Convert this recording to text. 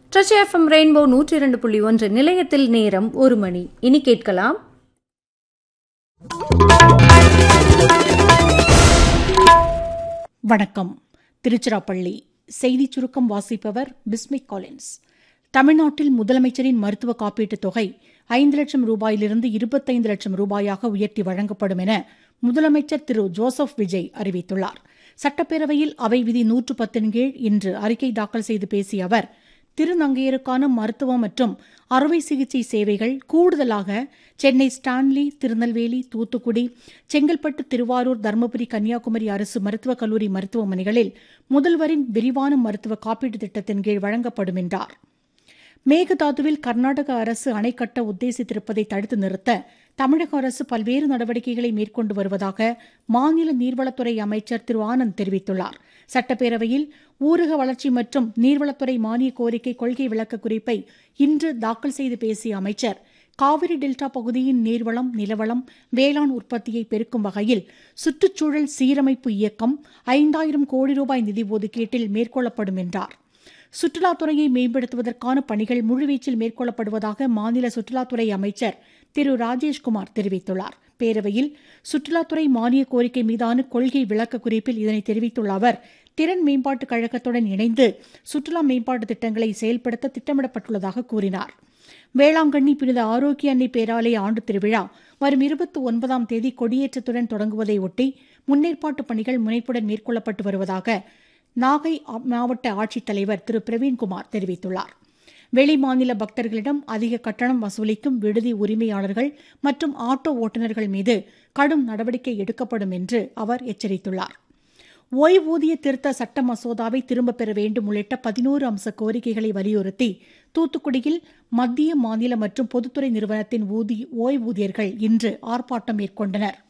ட்ரச் FM rainbow நூற்றி இரண்டு புள்ளி ஒன்று நிலையத்தில் நேரம் ஒரு மணி இனி கேட்கலாம் வணக்கம் திருச்சிராப்பள்ளி செய்திச் சுருக்கம் வாசிப்பவர் பிஸ்மிக் காலின்ஸ் தமிழ்நாட்டில் முதலமைச்சரின் மருத்துவ காப்பீட்டுத் தொகை ஐந்து லட்சம் ரூபாயிலிருந்து இருபத்தைந்து லட்சம் ரூபாயாக உயர்த்தி வழங்கப்படும் என முதலமைச்சர் திரு ஜோசப் விஜய் அறிவித்துள்ளார் சட்டப்பேரவையில் அவை விதி நூற்று பத்தின் கீழ் இன்று அறிக்கை தாக்கல் செய்து பேசிய அவர் திருநங்கையருக்கான மருத்துவம் மற்றும் அறுவை சிகிச்சை சேவைகள் கூடுதலாக சென்னை ஸ்டான்லி திருநெல்வேலி தூத்துக்குடி செங்கல்பட்டு திருவாரூர் தருமபுரி கன்னியாகுமரி அரசு மருத்துவக் கல்லூரி மருத்துவமனைகளில் முதல்வரின் விரிவான மருத்துவ காப்பீட்டுத் திட்டத்தின் கீழ் வழங்கப்படும் என்றார் மேகதாதுவில் கர்நாடக அரசு அணை கட்ட உத்தேசித்திருப்பதை தடுத்து நிறுத்த தமிழக அரசு பல்வேறு நடவடிக்கைகளை மேற்கொண்டு வருவதாக மாநில நீர்வளத்துறை அமைச்சர் திரு ஆனந்த் தெரிவித்துள்ளார் சட்டப்பேரவையில் ஊரக வளர்ச்சி மற்றும் நீர்வளத்துறை மானிய கோரிக்கை கொள்கை விளக்க குறிப்பை இன்று தாக்கல் செய்து பேசிய அமைச்சர் காவிரி டெல்டா பகுதியின் நீர்வளம் நிலவளம் வேளாண் உற்பத்தியை பெருக்கும் வகையில் சுற்றுச்சூழல் சீரமைப்பு இயக்கம் ஐந்தாயிரம் கோடி ரூபாய் நிதி ஒதுக்கீட்டில் மேற்கொள்ளப்படும் என்றார் சுற்றுலாத்துறையை மேம்படுத்துவதற்கான பணிகள் முழுவீச்சில் மேற்கொள்ளப்படுவதாக மாநில சுற்றுலாத்துறை அமைச்சர் திரு ராஜேஷ்குமார் தெரிவித்துள்ளார் பேரவையில் சுற்றுலாத்துறை மானிய கோரிக்கை மீதான கொள்கை விளக்க குறிப்பில் இதனை தெரிவித்துள்ள அவர் திறன் மேம்பாட்டுக் கழகத்துடன் இணைந்து சுற்றுலா மேம்பாட்டு திட்டங்களை செயல்படுத்த திட்டமிடப்பட்டுள்ளதாக கூறினார் வேளாங்கண்ணி புனித ஆரோக்கிய அன்னை பேராலய ஆண்டு திருவிழா வரும் இருபத்தி ஒன்பதாம் தேதி கொடியேற்றத்துடன் தொடங்குவதை ஒட்டி முன்னேற்பாட்டு பணிகள் முனைப்புடன் மேற்கொள்ளப்பட்டு வருவதாக நாகை மாவட்ட ஆட்சித்தலைவர் திரு பிரவீன்குமார் தெரிவித்துள்ளார் வெளிமாநில பக்தர்களிடம் அதிக கட்டணம் வசூலிக்கும் விடுதி உரிமையாளர்கள் மற்றும் ஆட்டோ ஓட்டுநர்கள் மீது கடும் நடவடிக்கை எடுக்கப்படும் என்று அவர் எச்சரித்துள்ளார் ஓய்வூதிய திருத்த சட்ட மசோதாவை திரும்பப் பெற வேண்டும் உள்ளிட்ட பதினோரு அம்ச கோரிக்கைகளை வலியுறுத்தி தூத்துக்குடியில் மத்திய மாநில மற்றும் பொதுத்துறை நிறுவனத்தின் ஊதிய ஓய்வூதியர்கள் இன்று ஆர்ப்பாட்டம் மேற்கொண்டனர்